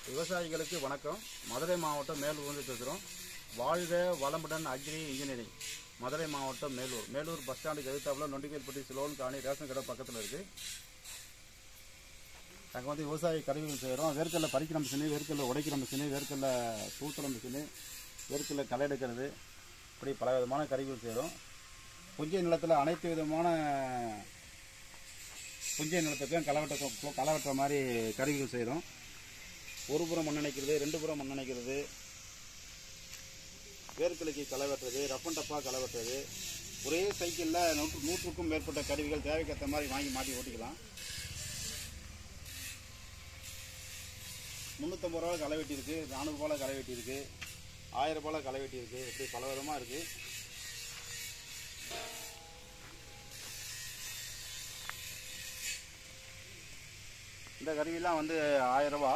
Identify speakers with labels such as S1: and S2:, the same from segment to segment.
S1: விவசாயிகளுக்கு வணக்கம் மதுரை மாவட்டம் மேலூர் வந்து பேசுகிறோம் வாழ்க வளமுடன் அக்ரி இன்ஜினியரிங் மதுரை மாவட்டம் மேலூர் மேலூர் பஸ் ஸ்டாண்டுக்கு எதிர்த்தாப்புல நொண்டிகல்பட்டி சிலோன் காணி ரேஷன் கடை பக்கத்தில் இருக்குது நாங்கள் வந்து விவசாய கருவிகள் செய்கிறோம் வேர்க்கல்ல பறிக்கிற மிஷினு வேர்க்கல்ல உடைக்கிற மிஷினு வேர்க்கல்ல தூத்துற மிஷினு வேர்க்கல்ல களை எடுக்கிறது இப்படி பல விதமான கருவிகள் செய்கிறோம் புஞ்சை நிலத்தில் அனைத்து விதமான புஞ்சை நிலத்துக்கும் களவெட்ட களவெட்டுற மாதிரி கருவிகள் செய்கிறோம் ஒரு புறம் மண் நினைக்கிறது ரெண்டு புறம் மண் நினைக்கிறது வேர்க்கிழக்கு களை வெட்டுறது ரஃப் அண்ட் டப்பாக களை வெட்டுறது ஒரே சைக்கிளில் நூற்று நூற்றுக்கும் மேற்பட்ட கருவிகள் தேவைக்கேற்ற மாதிரி வாங்கி மாட்டி ஓட்டிக்கலாம் முந்நூற்றம்பது ரூபா களை வெட்டி இருக்கு நானூறுபாவில் களை வெட்டி இருக்கு ஆயிரம் ரூபாயில் களை வெட்டி இருக்கு இப்படி பல விதமாக இருக்கு இந்த கருவிலாம் வந்து ஆயிரம் ரூபா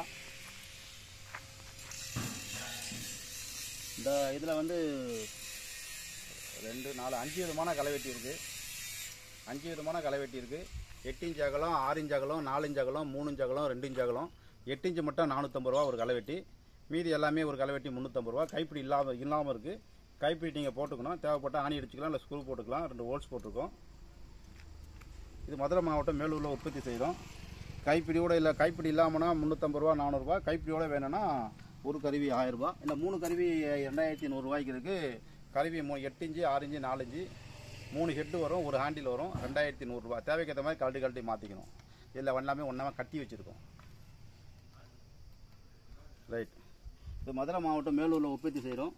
S1: இந்த இதில் வந்து ரெண்டு நாலு அஞ்சு விதமான களைவெட்டி இருக்குது அஞ்சு விதமான களைவெட்டி இருக்குது எட்டு இன்ச் அகலம் ஆறு இன்ச் அகலம் நாலு இன்ச் அகலம் மூணு இன்ச் அகலம் ரெண்டு இன்ச் அகலம் எட்டு இன்ச்சு மட்டும் நானூற்றம்பது ரூபா ஒரு களைவெட்டி மீதி எல்லாமே ஒரு களைவெட்டி முந்நூற்றம்பது ரூபா கைப்பிடி இல்லாமல் இல்லாமல் இருக்குது கைப்பிடி நீங்கள் போட்டுக்கணும் தேவைப்பட்ட ஆணி அடிச்சுக்கலாம் இல்லை ஸ்க்ரூ போட்டுக்கலாம் ரெண்டு ஹோல்ஸ் போட்டிருக்கோம் இது மதுரை மாவட்டம் மேலூரில் உற்பத்தி செய்கிறோம் கைப்பிடியோட இல்லை கைப்பிடி இல்லாமனா முந்நூற்றம்பது ரூபா நானூறுரூவா கைப்பிடியோட வேணும்னா ஒரு கருவி ஆயிரம் ரூபாய் இல்லை மூணு கருவி ரெண்டாயிரத்தி நூறுரூவாய்க்கு இருக்குது கருவி மூ எட்டு இன்ச்சு ஆறு இன்ச்சு நாலு இன்ச்சு மூணு ஹெட்டு வரும் ஒரு ஹேண்டில் வரும் ரெண்டாயிரத்தி நூறுரூவா தேவைக்கேற்ற மாதிரி கழட்டி கழட்டி மாற்றிக்கணும் இதில் எல்லாமே ஒன்றாம கட்டி வச்சுருக்கோம் ரைட் இது மதுரை மாவட்டம் மேலூரில் உற்பத்தி செய்கிறோம்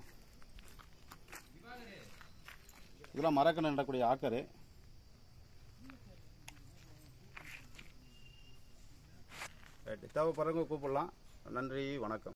S1: இதெல்லாம் மரக்கணம் நடக்கூடிய ஆக்கரு ரைட்டு தேவைப்படுறவங்க கூப்பிடலாம் நன்றி வணக்கம்